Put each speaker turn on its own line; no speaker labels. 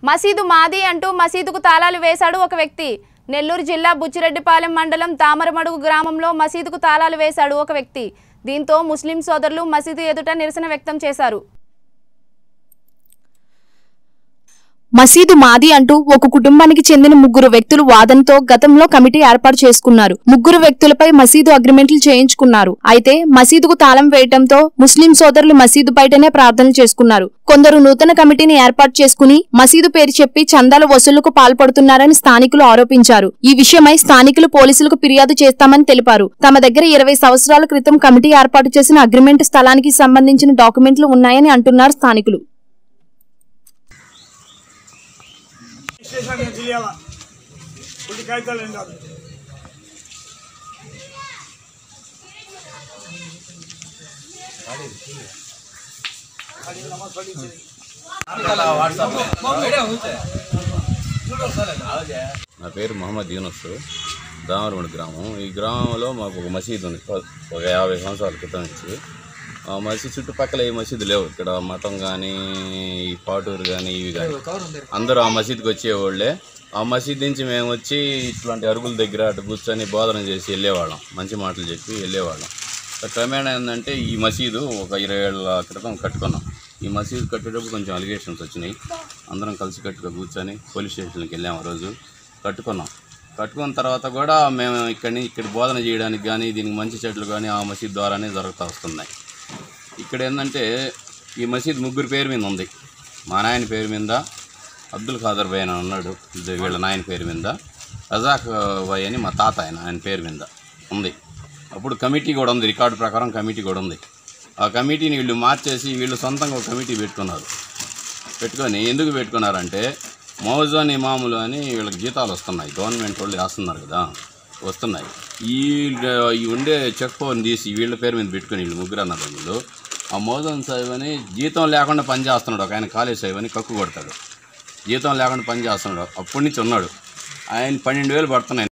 మసీదు మాది అంటూ మసీదుకు తాళాలు వేశాడు ఒక వ్యక్తి నెల్లూరు జిల్లా బుచ్చిరెడ్డిపాలెం మండలం తామరమడుగు గ్రామంలో మసీదుకు తాళాలు వేశాడు ఒక వ్యక్తి దీంతో ముస్లిం సోదరులు మసీదు ఎదుట నిరసన వ్యక్తం చేశారు
మసీదు మాది అంటూ ఒక కుటుంబానికి చెందిన ముగ్గురు వ్యక్తులు వాదనతో గతంలో కమిటీ ఏర్పాటు చేసుకున్నారు ముగ్గురు వ్యక్తులపై మసీదు అగ్రిమెంట్లు చేయించుకున్నారు అయితే మసీదుకు తాళం వేయటంతో ముస్లిం సోదరులు మసీదు బయటనే ప్రార్థనలు చేసుకున్నారు కొందరు నూతన కమిటీని ఏర్పాటు చేసుకుని మసీదు పేరు చెప్పి చందాల వసూలుకు పాల్పడుతున్నారని స్థానికులు ఆరోపించారు ఈ విషయమై స్థానికులు పోలీసులకు ఫిర్యాదు చేస్తామని తెలిపారు తమ దగ్గర ఇరవై సంవత్సరాల క్రితం కమిటీ ఏర్పాటు చేసిన అగ్రిమెంట్ స్థలానికి సంబంధించిన డాక్యుమెంట్లు ఉన్నాయని అంటున్నారు స్థానికులు
స్టేషన్ నుంచి తెలియాలా కొన్ని కాగితాలు ఏం కాదు
నా పేరు మహమ్మద్ యూనస్ దామరమణి గ్రామం ఈ గ్రామంలో మాకు ఒక మసీదు ఉంది ఒక యాభై సంవత్సరాల క్రితం నుంచి ఆ మసీద్ చుట్టుపక్కల ఏ మసీదు లేవు ఇక్కడ మఠం కానీ ఈ పాటూరు కానీ ఇవి కానీ అందరూ ఆ మసీద్కి వచ్చేవాళ్ళే ఆ మసీద్ నుంచి మేము వచ్చి ఇట్లాంటి అరుగుల దగ్గర అటు కూర్చొని బోధన చేసి వెళ్ళేవాళ్ళం మంచి మాటలు చెప్పి వెళ్ళేవాళ్ళం క్రమేణా ఏంటంటే ఈ మసీదు ఒక ఇరవై ఏళ్ళ క్రితం కట్టుకున్నాం ఈ మసీదు కట్టేటప్పుడు కొంచెం అలిగేషన్స్ వచ్చినాయి అందరం కలిసి కట్టుగా కూర్చొని పోలీస్ స్టేషన్కి వెళ్ళాము ఆ రోజు కట్టుకున్నాం కట్టుకున్న తర్వాత కూడా మేము ఇక్కడిని ఇక్కడ బోధన చేయడానికి కానీ దీనికి మంచి చెట్లు కానీ ఆ మసీద్ ద్వారానే జరుగుతూ వస్తున్నాయి ఇక్కడ ఏంటంటే ఈ మసీద్ ముగ్గురు పేరు మీద ఉంది మా నాయన పేరు మీద అబ్దుల్ ఖాదర్ భాయ్ అని ఉన్నాడు ఇది వీళ్ళ నాయన పేరు మీద రజాక్ భాయ్ అని మా తాత ఆయన ఆయన పేరు మీద ఉంది అప్పుడు కమిటీ కూడా ఉంది రికార్డు ప్రకారం కమిటీ కూడా ఉంది ఆ కమిటీని వీళ్ళు మార్చేసి వీళ్ళు సొంతంగా ఒక కమిటీ పెట్టుకున్నారు పెట్టుకొని ఎందుకు పెట్టుకున్నారంటే మౌజాన్ ఇమాములు అని వీళ్ళకి జీతాలు వస్తున్నాయి గవర్నమెంట్ వాళ్ళు వేస్తున్నారు కదా వస్తున్నాయి ఈ ఈ ఉండే చెక్ పవన్ తీసి వీళ్ళ పేరు మీద పెట్టుకుని వీళ్ళు ముగ్గురు అన్నదమ్ములు ఆ మౌజాన్ సాహిబ్ అని జీతం లేకుండా పని చేస్తున్నాడు ఒక ఆయన కాలేజ్ సాహిబ్ అని కక్కు కొడతాడు జీతం లేకుండా పని చేస్తున్నాడు అప్పటి నుంచి ఉన్నాడు ఆయన పన్నెండు వేలు పడుతున్నాయి